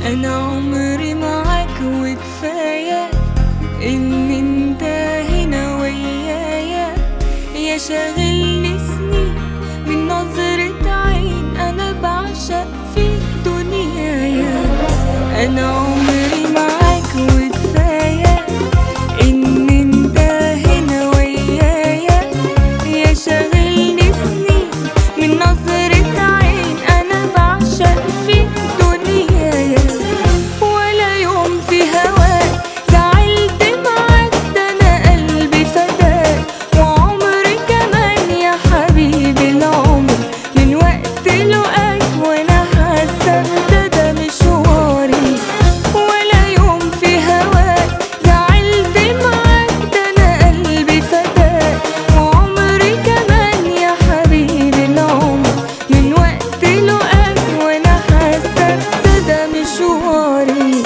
انا عمري معاك وكفايه ان انت هنا ويايا يا شاغلني سنين من نظرة عين انا بعشق فيك دنيايا انا عمري معاك وكفايه ان انت هنا ويايا يا شاغلني سنين من نظرة عين انا بعشق فيك دنيايا ولا يوم في هواك زعلت معاك ده انا قلبي فداك وعمري كمان يا حبيبي العمر من وقت لقاك وانا حاسه ده ده مشواري ولا يوم في هواك زعلت معاك ده انا قلبي فداك وعمري كمان يا حبيبي العمر من وقت لقاك وانا حاسه ده ده مشواري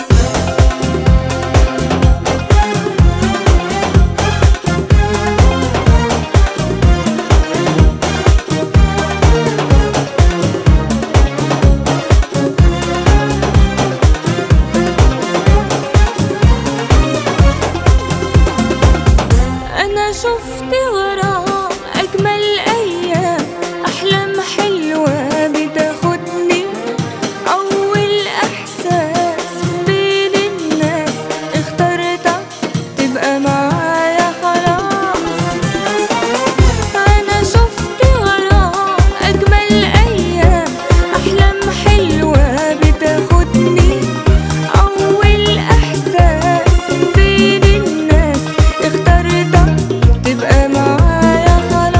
انا شفت وراه اجمل ايام احلام حلوه بتاخدني اول احساس بين الناس اخترتك تبقى معايا خلاص انا شفت وراه اجمل ايام احلام حلوه بتاخدني اول احساس بين الناس اخترتك تبقى معايا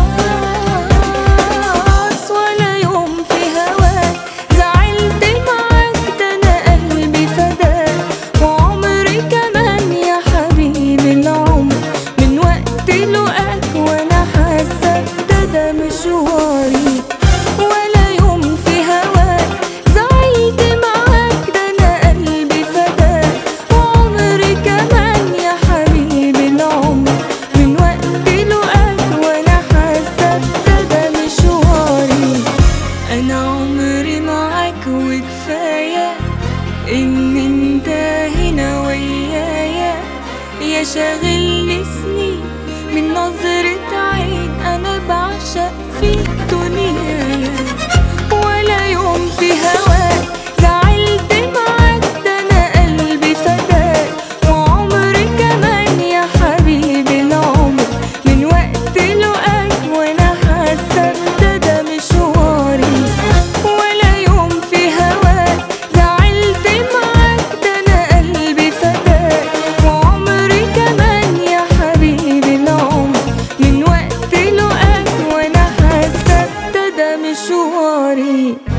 خلاص ولا يوم في هواك زعلت معاك ده انا قلبي فداك وعمري كمان يا حبيبي العمر من وقت لقاك وانا حاسه ده ده مشواري ولا يوم في هواك زعلت معاك ده انا قلبي فداك وعمري كمان يا حبيبي العمر من وقت لقاك وانا حاسه ده ده مشواري انا عمري معاك وكفايه ان انت هنا ويايا يا شاغلني سنين من نظرة عين انا بعشق فيك دنيايا ولا يوم في هواك زعلت معاك ده انا قلبي فداك وعمري كمان يا حبيبي العمر من وقت لقاك وانا حاسه ده ده مشواري ولا يوم في هواك زعلت معاك ده انا قلبي فداك وعمري كمان يا حبيبي العمر من وقت لقاك وانا حاسه ده ده مشواري